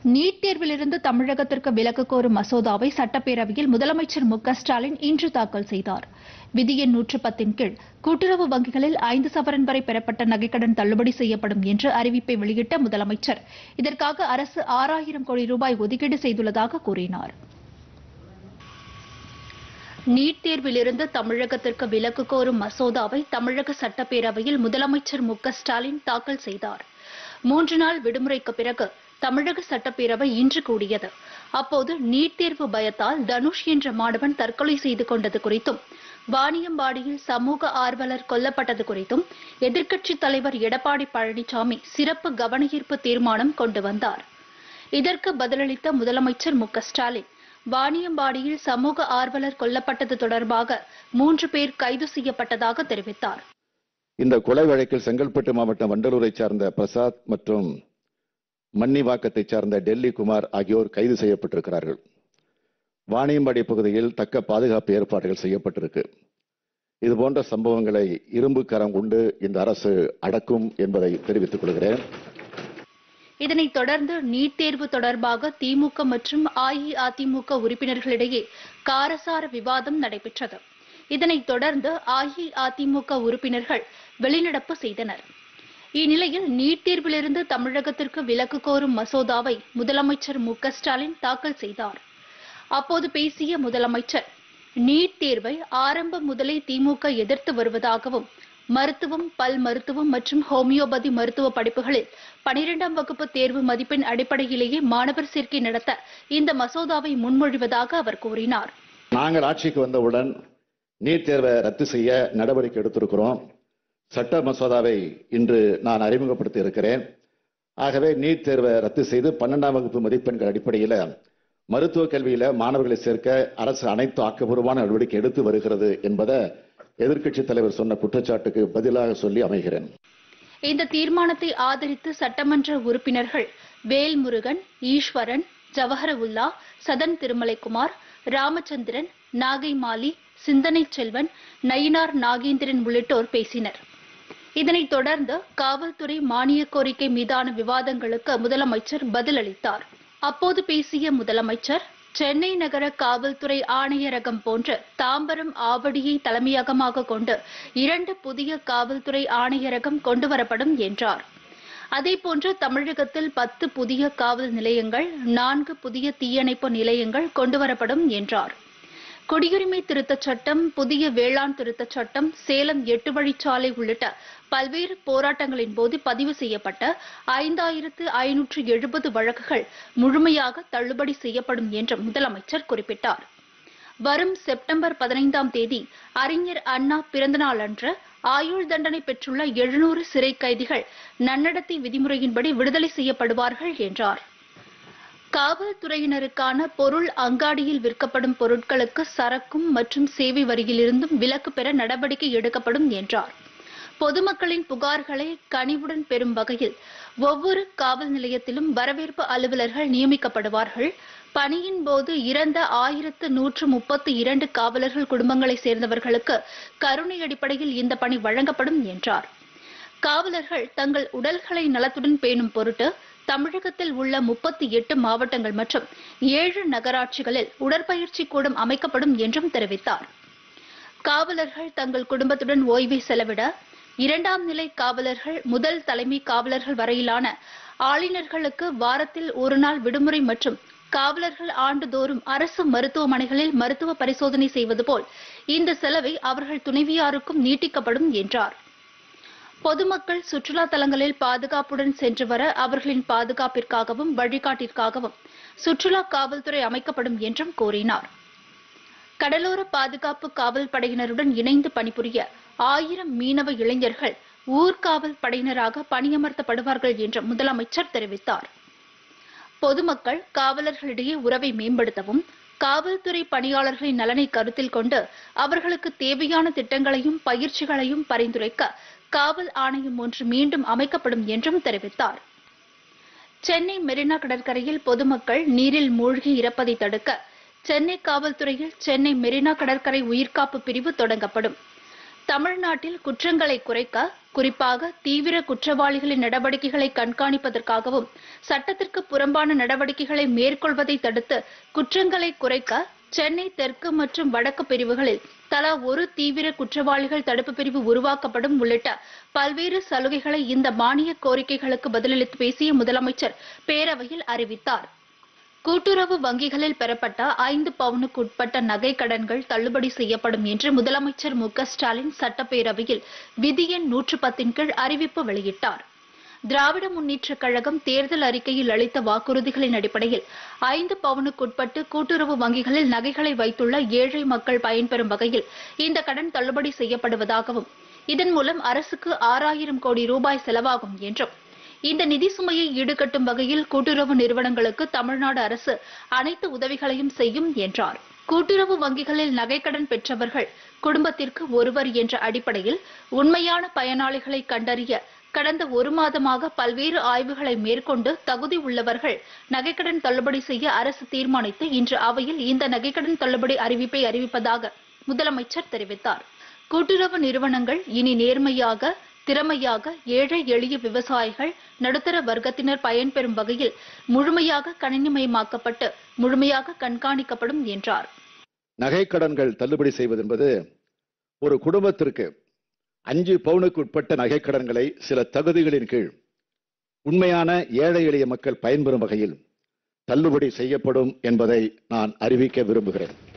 NEET தேர்விலிருந்து தமிழகத்திற்கு விலக்கு கோரும் மசோதாவை சட்டப்பேரவையில் முதலமைச்சர் மு க ஸ்டாலின் இன்று தாக்கல் செய்தார் விதி எண் நூற்று பத்தின் கீழ் கூட்டுறவு வங்கிகளில் ஐந்து சவரன் வரை பெறப்பட்ட நகைக்கடன் தள்ளுபடி செய்யப்படும் என்று அறிவிப்பை வெளியிட்ட முதலமைச்சர் இதற்காக அரசு ஆறாயிரம் கோடி ரூபாய் ஒதுக்கீடு செய்துள்ளதாக கூறினார் நீட் தேர்விலிருந்து தமிழகத்திற்கு விலக்கு கோரும் மசோதாவை தமிழக சட்டப்பேரவையில் முதலமைச்சர் மு க ஸ்டாலின் தாக்கல் செய்தார் மூன்று நாள் விடுமுறைக்கு பிறகு தமிழக சட்டப்பேரவை இன்று கூடியது அப்போது நீட் தேர்வு பயத்தால் தனுஷ் என்ற மாணவன் தற்கொலை செய்து கொண்டது குறித்தும் வாணியம்பாடியில் சமூக ஆர்வலர் கொல்லப்பட்டது குறித்தும் எதிர்க்கட்சித் தலைவர் எடப்பாடி பழனிசாமி சிறப்பு கவனஈர்ப்பு தீர்மானம் கொண்டு வந்தார் இதற்கு பதிலளித்த முதலமைச்சர் மு க ஸ்டாலின் வாணியம்பாடியில் சமூக ஆர்வலர் கொல்லப்பட்டது தொடர்பாக மூன்று பேர் கைது செய்யப்பட்டதாக தெரிவித்தார் இந்த கொலை வழக்கில் செங்கல்பட்டு மாவட்டம் வண்டலூரை சார்ந்த பிரசாத் மற்றும் மன்னிவாக்கத்தை சார்ந்த டெல்லி குமார் ஆகியோர் கைது செய்யப்பட்டிருக்கிறார்கள் வாணியம்பாடி பகுதியில் தக்க பாதுகாப்பு ஏற்பாடுகள் செய்யப்பட்டிருக்கு இது போன்ற சம்பவங்களை இரும்பு கரம் கொண்டு இந்த அரசு அடக்கும் என்பதை தெரிவித்துக் கொள்கிறேன் இதனைத் தொடர்ந்து நீட் தேர்வு தொடர்பாக திமுக மற்றும் அஇஅதிமுக உறுப்பினர்களிடையே காரசார விவாதம் நடைபெற்றது இதனைத் தொடர்ந்து அஇஅதிமுக உறுப்பினர்கள் வெளிநடப்பு செய்தனர் இந்நிலையில் நீட் தேர்விலிருந்து தமிழகத்திற்கு விலக்கு கோரும் மசோதாவை முதலமைச்சர் மு க ஸ்டாலின் தாக்கல் செய்தார் அப்போது பேசிய முதலமைச்சர் நீட் தேர்வை ஆரம்பம் முதலே திமுக எதிர்த்து வருவதாகவும் மருத்துவம் பல் மருத்துவம் மற்றும் ஹோமியோபதி மருத்துவ படிப்புகளில் பனிரெண்டாம் வகுப்பு தேர்வு மதிப்பெண் அடிப்படையிலேயே மாணவர் சேர்க்கை நடத்த இந்த மசோதாவை முன்மொழிவதாக அவர் கூறினார் நாங்கள் ஆட்சிக்கு வந்தவுடன் நீட் தேர்வை ரத்து செய்ய நடவடிக்கை எடுத்திருக்கிறோம் சட்ட மசோதாவை இன்று நான் அறிமுகப்படுத்தி இருக்கிறேன் ஆகவே நீட் தேர்வை ரத்து செய்து பன்னெண்டாம் வகுப்பு மதிப்பெண்கள் அடிப்படையில் மருத்துவ கல்வியில மாணவர்களை சேர்க்க அரசு அனைத்து ஆக்கப்பூர்வமான நடவடிக்கை எடுத்து வருகிறது என்பதை எதிர்க்கட்சித் தலைவர் சொன்ன குற்றச்சாட்டுக்கு பதிலாக சொல்லி அமைகிறேன் இந்த தீர்மானத்தை ஆதரித்து சட்டமன்ற உறுப்பினர்கள் வேல்முருகன் ஈஸ்வரன் ஜவஹர உல்லா சதன் திருமலைக்குமார் ராமச்சந்திரன் நாகை மாலி சிந்தனை செல்வன் நயினார் நாகேந்திரன் உள்ளிட்டோர் பேசினர் இதனைத் தொடர்ந்து காவல்துறை மானிய கோரிக்கை மீதான விவாதங்களுக்கு முதலமைச்சர் பதிலளித்தார் அப்போது பேசிய முதலமைச்சர் சென்னை நகர காவல்துறை ஆணையரகம் போன்று தாம்பரம் ஆவடியை தலைமையகமாக கொண்டு இரண்டு புதிய காவல்துறை ஆணையரகம் கொண்டுவரப்படும் என்றார் அதேபோன்று தமிழகத்தில் பத்து புதிய காவல் நிலையங்கள் நான்கு புதிய தீயணைப்பு நிலையங்கள் கொண்டுவரப்படும் என்றார் குடியுரிமை திருத்தச் சட்டம் புதிய வேளாண் திருத்தச் சட்டம் சேலம் எட்டு வழிச்சாலை உள்ளிட்ட பல்வேறு போராட்டங்களின் போது பதிவு செய்யப்பட்ட ஐந்தாயிரத்து ஐநூற்று எழுபது வழக்குகள் முழுமையாக தள்ளுபடி செய்யப்படும் என்றும் முதலமைச்சர் குறிப்பிட்டார் வரும் செப்டம்பர் பதினைந்தாம் தேதி அறிஞர் அண்ணா பிறந்தநாள் அன்று ஆயுள் தண்டனை பெற்றுள்ள எழுநூறு சிறை கைதிகள் நன்னடத்தை விதிமுறையின்படி விடுதலை செய்யப்படுவார்கள் என்றார் காவல்துறையினருக்கான பொருள் அங்காடியில் விற்கப்படும் பொருட்களுக்கு சரக்கும் மற்றும் சேவை வரியிலிருந்தும் விலக்கு பெற நடவடிக்கை எடுக்கப்படும் என்றார் பொதுமக்களின் புகார்களை கனிவுடன் பெறும் வகையில் ஒவ்வொரு காவல் நிலையத்திலும் வரவேற்பு அலுவலர்கள் நியமிக்கப்படுவார்கள் பணியின் போது இறந்த ஆயிரத்து நூற்று முப்பத்தி இரண்டு காவலர்கள் குடும்பங்களைச் சேர்ந்தவர்களுக்கு கருணை அடிப்படையில் இந்த பணி வழங்கப்படும் என்றார் காவலர்கள் தங்கள் உடல்களை நலத்துடன் பேணும் பொருட்டு தமிழகத்தில் உள்ள முப்பத்தி எட்டு மாவட்டங்கள் மற்றும் ஏழு நகராட்சிகளில் உடற்பயிற்சி கூடம் அமைக்கப்படும் என்றும் தெரிவித்தார் காவலர்கள் தங்கள் குடும்பத்துடன் ஓய்வை செலவிட இரண்டாம் நிலை காவலர்கள் முதல் தலைமை காவலர்கள் வரையிலான ஆளுநர்களுக்கு வாரத்தில் ஒரு நாள் விடுமுறை மற்றும் காவலர்கள் ஆண்டுதோறும் அரசு மருத்துவமனைகளில் மருத்துவ பரிசோதனை செய்வது போல் இந்த செலவை அவர்கள் துணைவியாருக்கும் நீட்டிக்கப்படும் என்றார் பொதுமக்கள் சுற்றுலா தலங்களில் பாதுகாப்புடன் சென்று வர அவர்களின் பாதுகாப்பிற்காகவும் வழிகாட்டிற்காகவும் சுற்றுலா காவல்துறை அமைக்கப்படும் என்றும் கூறினார் கடலோர பாதுகாப்பு காவல் படையினருடன் இணைந்து பணிபுரிய ஆயிரம் மீனவ இளைஞர்கள் ஊர்காவல் படையினராக பணியமர்த்தப்படுவார்கள் என்று முதலமைச்சர் தெரிவித்தார் பொதுமக்கள் காவலர்களிடையே உறவை மேம்படுத்தவும் காவல்துறை பணியாளர்களின் நலனை கருத்தில் கொண்டு அவர்களுக்கு தேவையான திட்டங்களையும் பயிற்சிகளையும் பரிந்துரைக்க காவல் ஆணையம் ஒன்று மீண்டும் அமைக்கப்படும் என்றும் தெரிவித்தார் சென்னை மெரினா கடற்கரையில் பொதுமக்கள் நீரில் மூழ்கி இறப்பதை தடுக்க சென்னை காவல்துறையில் சென்னை மெரினா கடற்கரை உயிர்காப்பு பிரிவு தொடங்கப்படும் தமிழ்நாட்டில் குற்றங்களை குறைக்க குறிப்பாக தீவிர குற்றவாளிகளின் நடவடிக்கைகளை கண்காணிப்பதற்காகவும் சட்டத்திற்கு புறம்பான நடவடிக்கைகளை மேற்கொள்வதை தடுத்து குற்றங்களை குறைக்க சென்னை தெற்கு மற்றும் வடக்கு பிரிவுகளில் தலா ஒரு தீவிர குற்றவாளிகள் தடுப்பு பிரிவு உருவாக்கப்படும் உள்ளிட்ட பல்வேறு சலுகைகளை இந்த மானிய கோரிக்கைகளுக்கு பதிலளித்து பேசிய முதலமைச்சர் பேரவையில் அறிவித்தார் கூட்டுறவு வங்கிகளில் பெறப்பட்ட ஐந்து பவுனுக்கு உட்பட்ட நகை கடன்கள் தள்ளுபடி செய்யப்படும் என்று முதலமைச்சர் மு க ஸ்டாலின் சட்டப்பேரவையில் விதி எண் நூற்று பத்தின் கீழ் அறிவிப்பு வெளியிட்டார் திராவிட முன்னேற்றக் கழகம் தேர்தல் அறிக்கையில் அளித்த வாக்குறுதிகளின் அடிப்படையில் ஐந்து பவுனுக்குட்பட்டு கூட்டுறவு வங்கிகளில் நகைகளை வைத்துள்ள ஏழை மக்கள் பயன்பெறும் வகையில் இந்த கடன் தள்ளுபடி செய்யப்படுவதாகவும் இதன் மூலம் அரசுக்கு ஆறாயிரம் கோடி ரூபாய் செலவாகும் என்றும் இந்த நிதி சுமையை ஈடுகட்டும் வகையில் கூட்டுறவு நிறுவனங்களுக்கு தமிழ்நாடு அரசு அனைத்து உதவிகளையும் செய்யும் என்றார் கூட்டுறவு வங்கிகளில் நகைக்கடன் பெற்றவர்கள் குடும்பத்திற்கு ஒருவர் என்ற அடிப்படையில் உண்மையான பயனாளிகளை கண்டறிய கடந்த ஒரு மாதமாக பல்வேறு ஆய்வுகளை மேற்கொண்டு தகுதி உள்ளவர்கள் நகைக்கடன் தள்ளுபடி செய்ய அரசு தீர்மானித்து இன்று அவையில் இந்த நகைக்கடன் தள்ளுபடி அறிவிப்பை அறிவிப்பதாக முதலமைச்சர் தெரிவித்தார் கூட்டுறவு நிறுவனங்கள் இனி நேர்மையாக திறமையாக ஏழை எளிய விவசாயிகள் நடுத்தர வர்க்கத்தினர் பயன்பெறும் வகையில் முழுமையாக கணினிமயமாக்கப்பட்டு முழுமையாக கண்காணிக்கப்படும் என்றார் நகைக்கடன்கள் தள்ளுபடி செய்வது என்பது ஒரு குடும்பத்திற்கு அஞ்சு பவுனுக்கு உட்பட்ட நகைக்கடன்களை சில தகுதிகளின் கீழ் உண்மையான ஏழை எளிய மக்கள் பயன்பெறும் வகையில் தள்ளுபடி செய்யப்படும் என்பதை நான் அறிவிக்க விரும்புகிறேன்